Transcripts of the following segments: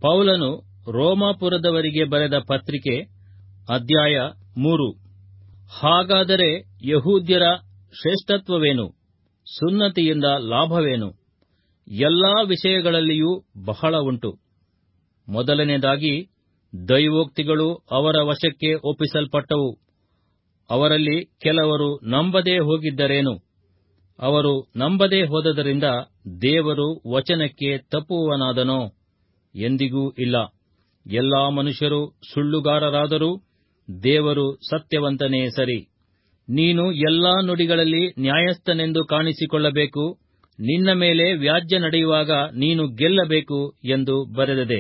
ಪೌಲನು ರೋಮಾಪುರದವರಿಗೆ ಬರೆದ ಪತ್ರಿಕೆ ಅಧ್ಯಾಯ ಮೂರು ಹಾಗಾದರೆ ಯಹೂದ್ಯರ ಶ್ರೇಷ್ಠತ್ವವೇನು ಸುನ್ನತಿಯಿಂದ ಲಾಭವೇನು ಎಲ್ಲಾ ವಿಷಯಗಳಲ್ಲಿಯೂ ಬಹಳ ಉಂಟು ಮೊದಲನೆಯದಾಗಿ ದೈವೋಕ್ತಿಗಳು ಅವರ ವಶಕ್ಕೆ ಒಪ್ಪಿಸಲ್ಪಟ್ಟವು ಅವರಲ್ಲಿ ಕೆಲವರು ನಂಬದೇ ಹೋಗಿದ್ದರೇನು ಅವರು ನಂಬದೇ ಹೋದದರಿಂದ ದೇವರು ವಚನಕ್ಕೆ ತಪ್ಪುವವನಾದನೋ ಎಂದಿಗೂ ಇಲ್ಲ ಎಲ್ಲಾ ಮನುಷ್ಯರು ಸುಳ್ಳುಗಾರರಾದರೂ ದೇವರು ಸತ್ಯವಂತನೇ ಸರಿ ನೀನು ಎಲ್ಲಾ ನುಡಿಗಳಲ್ಲಿ ನ್ಯಾಯಸ್ಥನೆಂದು ಕಾಣಿಸಿಕೊಳ್ಳಬೇಕು ನಿನ್ನ ಮೇಲೆ ವ್ಯಾಜ್ಯ ನಡೆಯುವಾಗ ನೀನು ಗೆಲ್ಲಬೇಕು ಎಂದು ಬರೆದದೆ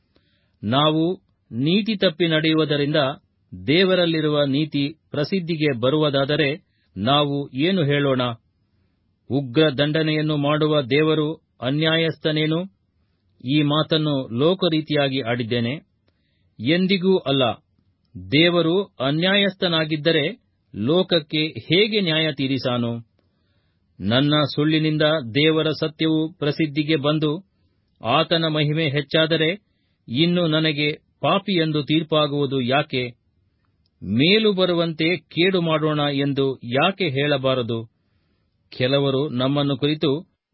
ನಾವು ನೀತಿ ತಪ್ಪಿ ನಡೆಯುವುದರಿಂದ ದೇವರಲ್ಲಿರುವ ನೀತಿ ಪ್ರಸಿದ್ಧಿಗೆ ಬರುವುದಾದರೆ ನಾವು ಏನು ಹೇಳೋಣ ಉಗ್ರ ದಂಡನೆಯನ್ನು ಮಾಡುವ ದೇವರು ಅನ್ಯಾಯಸ್ಥನೇನು ಈ ಮಾತನ್ನು ಲೋಕರೀತಿಯಾಗಿ ಆಡಿದ್ದೇನೆ ಎಂದಿಗೂ ಅಲ್ಲ ದೇವರು ಅನ್ಯಾಯಸ್ಥನಾಗಿದ್ದರೆ ಲೋಕಕ್ಕೆ ಹೇಗೆ ನ್ಯಾಯ ತೀರಿಸಾನು ನನ್ನ ಸುಳ್ಳಿನಿಂದ ದೇವರ ಸತ್ಯವು ಪ್ರಸಿದ್ಧಿಗೆ ಬಂದು ಆತನ ಮಹಿಮೆ ಹೆಚ್ಚಾದರೆ ಇನ್ನು ನನಗೆ ಪಾಪಿಯೆಂದು ತೀರ್ಪಾಗುವುದು ಯಾಕೆ ಮೇಲು ಬರುವಂತೆ ಕೇಡು ಮಾಡೋಣ ಎಂದು ಯಾಕೆ ಹೇಳಬಾರದು ಕೆಲವರು ನಮ್ಮನ್ನು ಕುರಿತು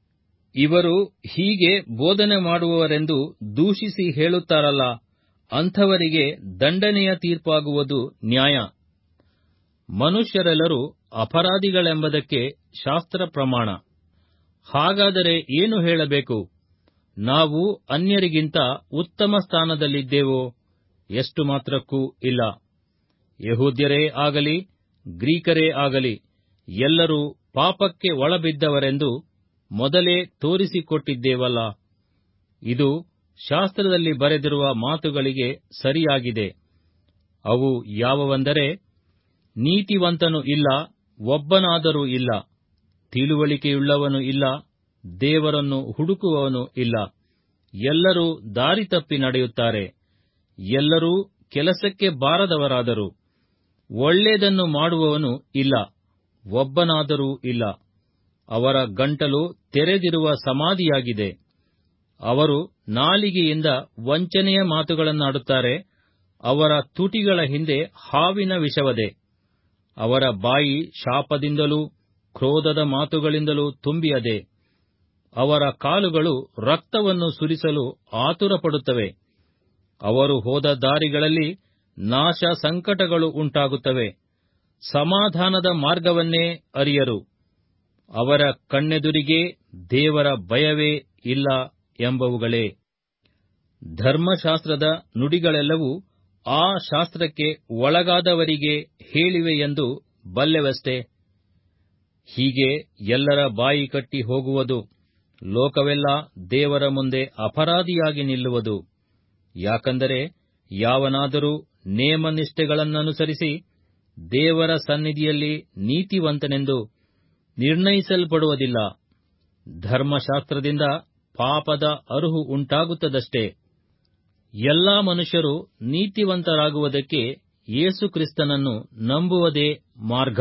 ಇವರು ಹೀಗೆ ಬೋಧನೆ ಮಾಡುವವರೆಂದು ದೂಷಿಸಿ ಹೇಳುತ್ತಾರಲ್ಲ ಅಂಥವರಿಗೆ ದಂಡನೆಯ ತೀರ್ಪಾಗುವುದು ನ್ಯಾಯ ಮನುಷ್ಯರೆಲ್ಲರೂ ಅಪರಾಧಿಗಳೆಂಬುದಕ್ಕೆ ಶಾಸ್ತ್ರ ಪ್ರಮಾಣ ಹಾಗಾದರೆ ಏನು ಹೇಳಬೇಕು ನಾವು ಅನ್ಯರಿಗಿಂತ ಉತ್ತಮ ಸ್ಥಾನದಲ್ಲಿದ್ದೇವೋ ಎಷ್ಟು ಮಾತ್ರಕ್ಕೂ ಇಲ್ಲ ಯಹೂದ್ಯರೇ ಆಗಲಿ ಗ್ರೀಕರೇ ಆಗಲಿ ಎಲ್ಲರೂ ಪಾಪಕ್ಕೆ ಒಳಬಿದ್ದವರೆಂದು ಮೊದಲೇ ತೋರಿಸಿಕೊಟ್ಟಿದ್ದೇವಲ್ಲ ಇದು ಶಾಸ್ತ್ರದಲ್ಲಿ ಬರೆದಿರುವ ಮಾತುಗಳಿಗೆ ಸರಿಯಾಗಿದೆ ಅವು ಯಾವವೆಂದರೆ ನೀತಿವಂತನು ಇಲ್ಲ ಒಬ್ಬನಾದರೂ ಇಲ್ಲ ತಿಳುವಳಿಕೆಯುಳ್ಳವನು ಇಲ್ಲ ದೇವರನ್ನು ಹುಡುಕುವವನು ಇಲ್ಲ ಎಲ್ಲರೂ ದಾರಿ ತಪ್ಪಿ ನಡೆಯುತ್ತಾರೆ ಎಲ್ಲರೂ ಕೆಲಸಕ್ಕೆ ಬಾರದವರಾದರು ಒಳ್ಳೆಯದನ್ನು ಮಾಡುವವನು ಇಲ್ಲ ಒಬ್ಬನಾದರೂ ಇಲ್ಲ ಅವರ ಗಂಟಲು ತೆರೆದಿರುವ ಸಮಾಧಿಯಾಗಿದೆ ಅವರು ನಾಲಿಗೆಯಿಂದ ವಂಚನೆಯ ಮಾತುಗಳನ್ನಾಡುತ್ತಾರೆ ಅವರ ತುಟಿಗಳ ಹಿಂದೆ ಹಾವಿನ ವಿಷವದೆ ಅವರ ಬಾಯಿ ಶಾಪದಿಂದಲೂ ಕ್ರೋಧದ ಮಾತುಗಳಿಂದಲೂ ತುಂಬಿಯದೆ ಅವರ ಕಾಲುಗಳು ರಕ್ತವನ್ನು ಸುರಿಸಲು ಆತುರಪಡುತ್ತವೆ ಅವರು ಹೋದ ದಾರಿಗಳಲ್ಲಿ ನಾಶ ಸಂಕಟಗಳು ಉಂಟಾಗುತ್ತವೆ ಸಮಾಧಾನದ ಮಾರ್ಗವನ್ನೇ ಅರಿಯರು ಅವರ ಕಣ್ಣೆದುರಿಗೆ ದೇವರ ಭಯವೇ ಇಲ್ಲ ಎಂಬವುಗಳೇ ಧರ್ಮಶಾಸ್ತ್ರದ ನುಡಿಗಳೆಲ್ಲವೂ ಆ ಶಾಸ್ತ್ರಕ್ಕೆ ಒಳಗಾದವರಿಗೆ ಹೇಳಿವೆಯೆಂದು ಬಲ್ಲೆವಷ್ಟೇ ಹೀಗೆ ಎಲ್ಲರ ಬಾಯಿ ಕಟ್ಟಿ ಹೋಗುವುದು ಲೋಕವೆಲ್ಲ ದೇವರ ಮುಂದೆ ಅಪರಾಧಿಯಾಗಿ ನಿಲ್ಲುವುದು ಯಾಕಂದರೆ ಯಾವನಾದರೂ ನೇಮನಿಷ್ಠೆಗಳನ್ನನುಸರಿಸಿ ದೇವರ ಸನ್ನಿಧಿಯಲ್ಲಿ ನೀತಿವಂತನೆಂದು ನಿರ್ಣಯಿಸಲ್ಪಡುವುದಿಲ್ಲ ಧರ್ಮಶಾಸ್ತ್ರದಿಂದ ಪಾಪದ ಅರುಹು ಉಂಟಾಗುತ್ತದಷ್ಟೇ ಎಲ್ಲಾ ಮನುಷ್ಯರು ನೀತಿವಂತರಾಗುವುದಕ್ಕೆ ಯೇಸುಕ್ರಿಸ್ತನನ್ನು ನಂಬುವುದೇ ಮಾರ್ಗ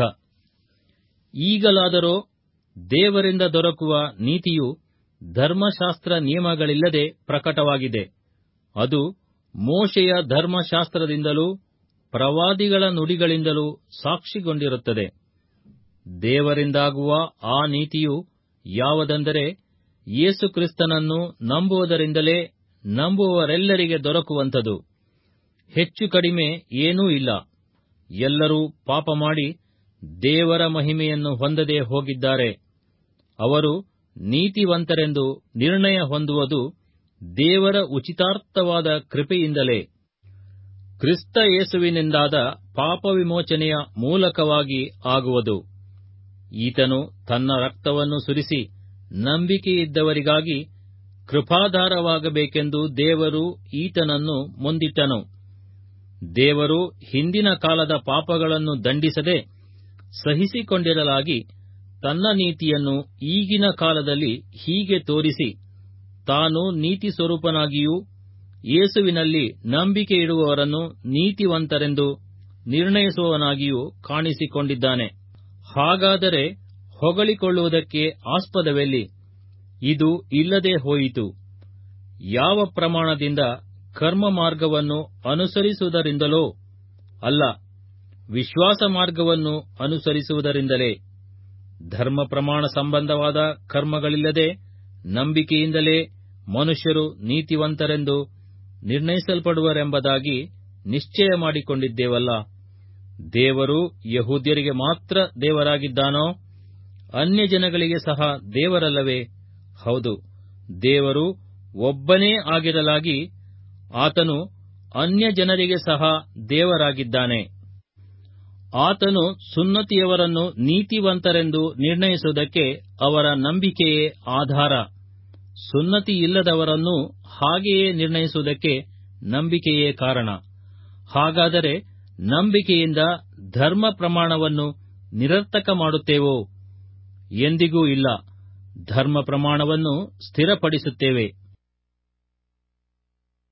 ಈಗಲಾದರೋ ದೇವರಿಂದ ದೊರಕುವ ನೀತಿಯು ಧರ್ಮಶಾಸ್ತ್ರ ನಿಯಮಗಳಿಲ್ಲದೆ ಪ್ರಕಟವಾಗಿದೆ ಅದು ಮೋಶೆಯ ಧರ್ಮಶಾಸ್ತ್ರದಿಂದಲೂ ಪ್ರವಾದಿಗಳ ನುಡಿಗಳಿಂದಲೂ ಸಾಕ್ಷಿಗೊಂಡಿರುತ್ತದೆ ದೇವರಿಂದಾಗುವ ಆ ನೀತಿಯು ಯಾವುದೆಂದರೆ ಯೇಸುಕ್ರಿಸ್ತನನ್ನು ನಂಬುವುದರಿಂದಲೇ ನಂಬುವವರೆಲ್ಲರಿಗೆ ದೊರಕುವಂಥದು ಹೆಚ್ಚು ಕಡಿಮೆ ಏನೂ ಇಲ್ಲ ಎಲ್ಲರೂ ಪಾಪ ಮಾಡಿ ದೇವರ ಮಹಿಮೆಯನ್ನು ಹೊಂದದೆ ಹೋಗಿದ್ದಾರೆ ಅವರು ನೀತಿವಂತರೆಂದು ನಿರ್ಣಯ ಹೊಂದುವುದು ದೇವರ ಉಚಿತಾರ್ಥವಾದ ಕೃಪೆಯಿಂದಲೇ ಕ್ರಿಸ್ತ ಯೇಸುವಿನಿಂದಾದ ಪಾಪವಿಮೋಚನೆಯ ಮೂಲಕವಾಗಿ ಆಗುವುದು ಈತನು ತನ್ನ ರಕ್ತವನ್ನು ಸುರಿಸಿ ನಂಬಿಕೆಯಿದ್ದವರಿಗಾಗಿ ಕೃಪಾಧಾರವಾಗಬೇಕೆಂದು ದೇವರು ಈತನನ್ನು ಮುಂದಿಟ್ಟನು ದೇವರು ಹಿಂದಿನ ಕಾಲದ ಪಾಪಗಳನ್ನು ದಂಡಿಸದೆ ಸಹಿಸಿಕೊಂಡಿರಲಾಗಿ ತನ್ನ ನೀತಿಯನ್ನು ಈಗಿನ ಕಾಲದಲ್ಲಿ ಹೀಗೆ ತೋರಿಸಿ ತಾನು ನೀತಿ ಸ್ವರೂಪನಾಗಿಯೂ ಯೇಸುವಿನಲ್ಲಿ ನಂಬಿಕೆ ಇಡುವವರನ್ನು ನೀತಿವಂತರೆಂದು ನಿರ್ಣಯಿಸುವವನಾಗಿಯೂ ಕಾಣಿಸಿಕೊಂಡಿದ್ದಾನೆ ಹಾಗಾದರೆ ಹೊಗಳಿಕೊಳ್ಳುವುದಕ್ಕೆ ಆಸ್ಪದವೆಲ್ಲಿ ಇದು ಇಲ್ಲದೆ ಹೋಯಿತು ಯಾವ ಪ್ರಮಾಣದಿಂದ ಕರ್ಮ ಮಾರ್ಗವನ್ನು ಅನುಸರಿಸುವುದರಿಂದಲೋ ಅಲ್ಲ ವಿಶ್ವಾಸ ಮಾರ್ಗವನ್ನು ಅನುಸರಿಸುವುದರಿಂದಲೇ ಧರ್ಮ ಪ್ರಮಾಣ ಸಂಬಂಧವಾದ ಕರ್ಮಗಳಿಲ್ಲದೆ ನಂಬಿಕೆಯಿಂದಲೇ ಮನುಷ್ಯರು ನೀತಿವಂತರೆಂದು ನಿರ್ಣಯಿಸಲ್ಪಡುವರೆಂಬುದಾಗಿ ನಿಶ್ಚಯ ಮಾಡಿಕೊಂಡಿದ್ದೇವಲ್ಲ ದೇವರು ಯಹೂದ್ಯರಿಗೆ ಮಾತ್ರ ದೇವರಾಗಿದ್ದಾನೋ ಅನ್ಯ ಜನಗಳಿಗೆ ಸಹ ದೇವರಲ್ಲವೇ ಹೌದು ದೇವರು ಒಬ್ಬನೇ ಆಗಿರಲಾಗಿ ಆತನು ಅನ್ಯ ಜನರಿಗೆ ಸಹ ದೇವರಾಗಿದ್ದಾನೆ ಆತನು ಸುನ್ನತಿಯವರನ್ನು ನೀತಿವಂತರೆಂದು ನಿರ್ಣಯಿಸುವುದಕ್ಕೆ ಅವರ ನಂಬಿಕೆಯೇ ಆಧಾರ ಸುನ್ನತಿಯಿಲ್ಲದವರನ್ನೂ ಹಾಗೆಯೇ ನಿರ್ಣಯಿಸುವುದಕ್ಕೆ ನಂಬಿಕೆಯೇ ಕಾರಣ ಹಾಗಾದರೆ ನಂಬಿಕೆಯಿಂದ ಧರ್ಮ ಪ್ರಮಾಣವನ್ನು ನಿರರ್ಥಕ ಮಾಡುತ್ತೇವೋ ಎಂದಿಗೂ ಇಲ್ಲ ಧರ್ಮ ಪ್ರಮಾಣವನ್ನು ಸ್ಥಿರಪಡಿಸುತ್ತೇವೆ